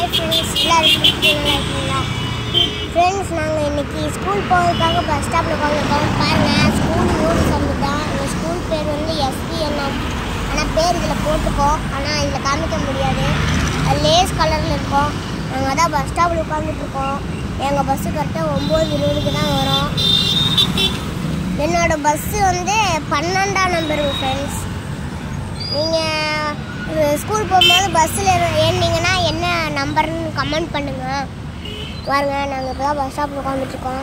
hi friends எல்லாரும் எப்படி நல்லா இருக்கீங்களா ஃப்ரெண்ட்ஸ் நாங்கள் இன்னைக்கு ஸ்கூல் போகிறதுக்காக பஸ் ஸ்டாப்பில் உட்காந்துருக்கோம் பாருங்கள் ஸ்கூல் யூனிஃபார்ம் தான் எங்கள் ஸ்கூல் பேர் வந்து எஸ்பிஎன்எம் ஆனால் பேர் இதில் போட்டுக்கோம் ஆனால் இதில் காமிக்க முடியாது அது லேஸ் கலரில் இருக்கும் நாங்கள் தான் பஸ் ஸ்டாப்பில் உட்காந்துட்ருக்கோம் எங்கள் பஸ்ஸு கரெக்டாக ஒம்பது இருபதுக்கு தான் வரும் என்னோட பஸ்ஸு வந்து பன்னெண்டாம் நம்பருங்க ஃப்ரெண்ட்ஸ் நீங்கள் ஸ்கூல் போகும்போது பஸ்ஸில் ஏறினீங்கன்னா என்ன நம்பர்னு கமெண்ட் பண்ணுங்கள் பாருங்க நாங்கள் இப்போ தான் பஸ் ஸ்டாப்பில் உட்காந்துட்ருக்கோம்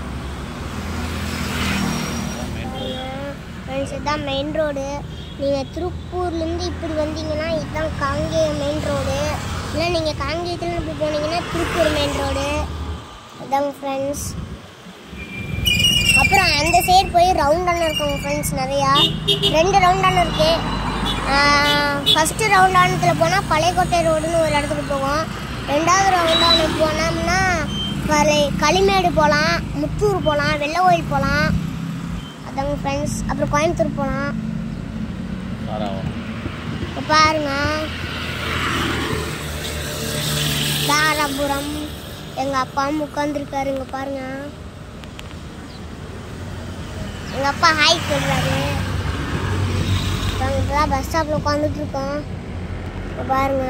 ஃப்ரெண்ட்ஸ் இதுதான் மெயின் ரோடு நீங்கள் திருப்பூர்லேருந்து இப்படி வந்தீங்கன்னா இதுதான் காங்கேயம் மெயின் ரோடு இல்லை நீங்கள் காங்கேயத்துலேருந்து இப்படி போனீங்கன்னா திருப்பூர் மெயின் ரோடு இதாங்க ஃப்ரெண்ட்ஸ் அப்புறம் அந்த சைடு போய் ரவுண்டான இருக்குங்க ஃப்ரெண்ட்ஸ் நிறையா ரெண்டு ரவுண்டான இருக்கு ஃபஸ்ட்டு ரவுண்டானத்தில் போனால் பழையக்கோட்டை ரோடுன்னு ஒரு இடத்துக்கு போவோம் ரெண்டாவது ரவுண்டான போனோம்னா பழைய களிமேடு போகலாம் முத்தூர் போகலாம் வெள்ளை கோயில் போகலாம் அதாங்க ஃப்ரெண்ட்ஸ் அப்புறம் கோயம்புத்தூர் போகலாம் இப்போ பாருங்க தாராபுரம் எங்கள் அப்பாவும் உட்காந்துருக்காரு இங்கே பாருங்க எங்க அப்பா ஹாய் சொல்றாரு நாங்கள் இப்போதான் பஸ் ஸ்டாப்பில் உட்காந்துட்டு இருக்கோம் இப்போ பாருங்க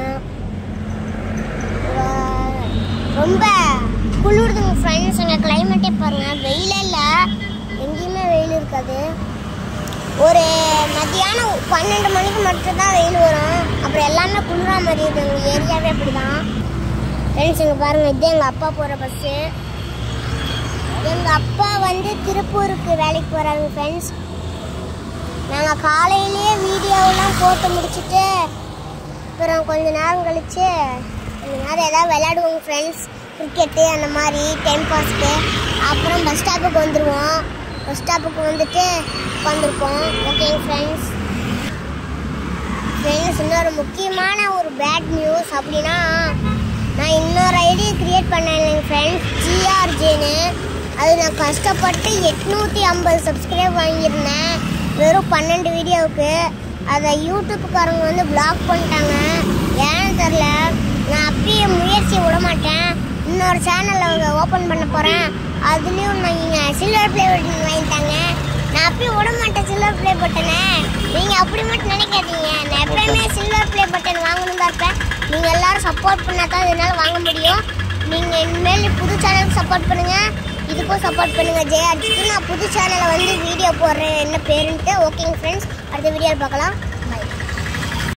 இங்க ரொம்ப குளிருதுங்க ஃப்ரெண்ட்ஸ் எங்கள் கிளைமேட்டே பாருங்க வெயிலே இல்லை எங்கேயுமே வெயில் இருக்காது ஒரு மத்தியானம் பன்னெண்டு மணிக்கு மட்டும்தான் வெயில் வரும் அப்புறம் எல்லாமே குளிரா மாதிரி இருக்கு எங்கள் ஏரியாவே அப்படி தான் ஃப்ரெண்ட்ஸ் இங்கே பாருங்கள் இது எங்கள் அப்பா போகிற பஸ்ஸு எங்கள் அப்பா வந்து திருப்பூருக்கு வேலைக்கு போகிறாங்க ஃப்ரெண்ட்ஸ் நாங்கள் காலையிலேயே வீடியோவெல்லாம் போட்டு முடிச்சுட்டு அப்புறம் கொஞ்ச நேரம் கழிச்சு கொஞ்ச நேரம் ஏதாவது விளையாடுவோங்க ஃப்ரெண்ட்ஸ் கிரிக்கெட்டு அந்த மாதிரி டைம் பாஸ்க்கு அப்புறம் பஸ் ஸ்டாப்புக்கு வந்துடுவோம் பஸ் ஸ்டாப்புக்கு வந்துட்டு உட்காந்துருப்போம் ஓகேங்க ஃப்ரெண்ட்ஸ் ஃப்ரெண்ட்ஸ் இன்னொரு முக்கியமான ஒரு பேட் நியூஸ் அப்படின்னா நான் இன்னொரு ஐடி கிரியேட் பண்ணேன் ஃப்ரெண்ட்ஸ் ஜிஆர்ஜேன்னு அது நான் கஷ்டப்பட்டு எட்நூற்றி ஐம்பது சப்ஸ்கிரைப் வாங்கியிருந்தேன் வெறும் பன்னெண்டு வீடியோவுக்கு அதை யூடியூப்புக்காரங்க வந்து பிளாக் பண்ணிட்டாங்க ஏன்னு தெரில நான் அப்பயே முயற்சி விட மாட்டேன் இன்னொரு சேனல் அவங்க ஓப்பன் பண்ண போகிறேன் அதுலேயும் நீங்கள் சில்வர் ப்ளே பட்டன் வாங்கிட்டாங்க நான் அப்பயும் விட மாட்டேன் சில்வர் ப்ளே பட்டனை நீங்கள் அப்படி மட்டும் நினைக்காதீங்க நான் எப்பயுமே சில்வர் ப்ளே பட்டன் வாங்கணும் தான் இருப்பேன் நீங்கள் எல்லாரும் சப்போர்ட் பண்ணால் தான் இதனால் வாங்க முடியும் நீங்கள் இனிமேல் புது சேனலுக்கு சப்போர்ட் பண்ணுங்கள் இதுக்கும் சப்போர்ட் பண்ணுங்கள் ஜெயார்ஜிக்கு நான் புது சேனலை வந்து வீடியோ போடுறேன் என்ன பேருன்ட்டு ஓகேங்க ஃப்ரெண்ட்ஸ் அடுத்த வீடியோவில் பார்க்கலாம்